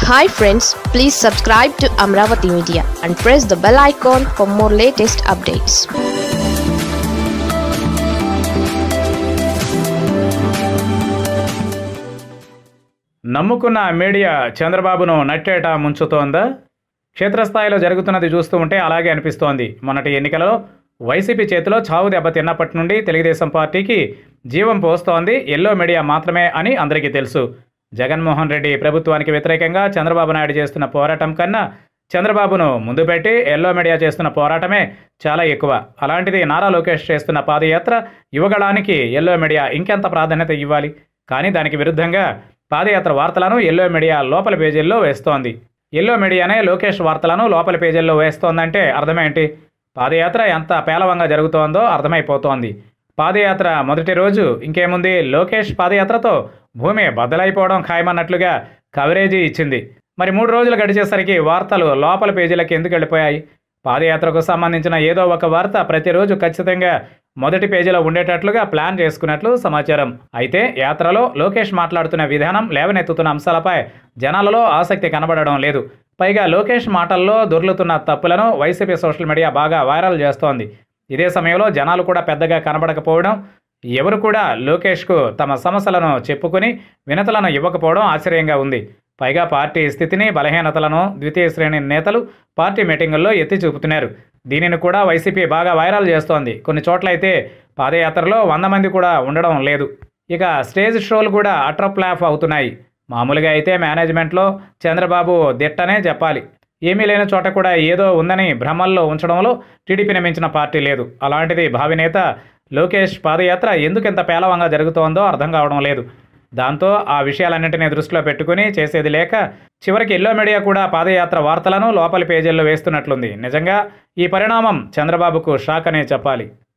hi friends please subscribe to Amaravati media and press the bell icon for more latest updates నమ్ముకున్న media చంద్రబాబును నట్టేట ముంచుతోందా క్షేత్రస్థాయిలో జరుగుతున్నది చూస్తూ ఉంటే అలాగే అనిపిస్తోంది మొన్నటి ఎన్నికలలో వైసీపీ చేతిలో చావు దెబ్బ తిన్నప్పటి నుండి తెలుగుదేశం పార్టీకి జీవం పోస్తోంది ఎల్లో మీడియా మాత్రమే అని అందరికీ తెలుసు జగన్మోహన్ రెడ్డి ప్రభుత్వానికి వ్యతిరేకంగా చంద్రబాబు నాయుడు చేస్తున్న పోరాటం కన్నా చంద్రబాబును ముందు పెట్టి ఎల్లో మీడియా చేస్తున్న పోరాటమే చాలా ఎక్కువ అలాంటిది నారా లోకేష్ చేస్తున్న పాదయాత్ర యువగళానికి ఎల్లో మీడియా ఇంకెంత ప్రాధాన్యత ఇవ్వాలి కానీ దానికి విరుద్ధంగా పాదయాత్ర వార్తలను ఎల్లో మీడియా లోపల పేజీల్లో వేస్తోంది ఎల్లో మీడియానే లోకేష్ వార్తలను లోపల పేజీల్లో వేస్తోందంటే అర్థమేంటి పాదయాత్ర ఎంత పేలవంగా జరుగుతోందో అర్థమైపోతోంది పాదయాత్ర మొదటి రోజు ఇంకేముంది లోకేష్ పాదయాత్రతో భూమి బద్దలైపోవడం ఖాయమన్నట్లుగా కవరేజీ ఇచ్చింది మరి మూడు రోజులు గడిచేసరికి వార్తలు లోపల పేజీలకు ఎందుకు వెళ్ళిపోయాయి పాదయాత్రకు సంబంధించిన ఏదో ఒక వార్త ప్రతిరోజు ఖచ్చితంగా మొదటి పేజీలో ఉండేటట్లుగా ప్లాన్ చేసుకున్నట్లు సమాచారం అయితే యాత్రలో లోకేష్ మాట్లాడుతున్న విధానం లేవనెత్తుతున్న అంశాలపై జనాలలో ఆసక్తి కనబడడం లేదు పైగా లోకేష్ మాటల్లో దొర్లుతున్న తప్పులను వైసీపీ సోషల్ మీడియా బాగా వైరల్ చేస్తోంది ఇదే సమయంలో జనాలు కూడా పెద్దగా కనబడకపోవడం ఎవరు కూడా లోకేష్కు తమ సమస్యలను చెప్పుకుని వినతులను ఇవ్వకపోవడం ఆశ్చర్యంగా ఉంది పైగా పార్టీ స్థితిని బలహీనతలను ద్వితీయ శ్రేణి నేతలు పార్టీ మీటింగుల్లో ఎత్తి చూపుతున్నారు దీనిని కూడా వైసీపీ బాగా వైరల్ చేస్తోంది కొన్ని చోట్లయితే పాదయాత్రలో వంద మంది కూడా ఉండడం లేదు ఇక స్టేజ్ షోలు కూడా అట్రప్లాఫ్ అవుతున్నాయి మామూలుగా అయితే మేనేజ్మెంట్లో చంద్రబాబు దిట్టనే చెప్పాలి ఏమీ లేని చోట కూడా ఏదో ఉందని భ్రమల్లో ఉంచడంలో టీడీపీని మించిన పార్టీ లేదు అలాంటిది భావినేత లోకేష్ పాదయాత్ర ఎందుకు ఇంత పేలవంగా జరుగుతోందో అర్థం కావడం లేదు దాంతో ఆ విషయాలన్నింటినీ దృష్టిలో పెట్టుకుని చేసేది లేక చివరికి ఎల్లో మీడియా కూడా పాదయాత్ర వార్తలను లోపలి పేజీల్లో వేస్తున్నట్లుంది నిజంగా ఈ పరిణామం చంద్రబాబుకు షాక్ అనే చెప్పాలి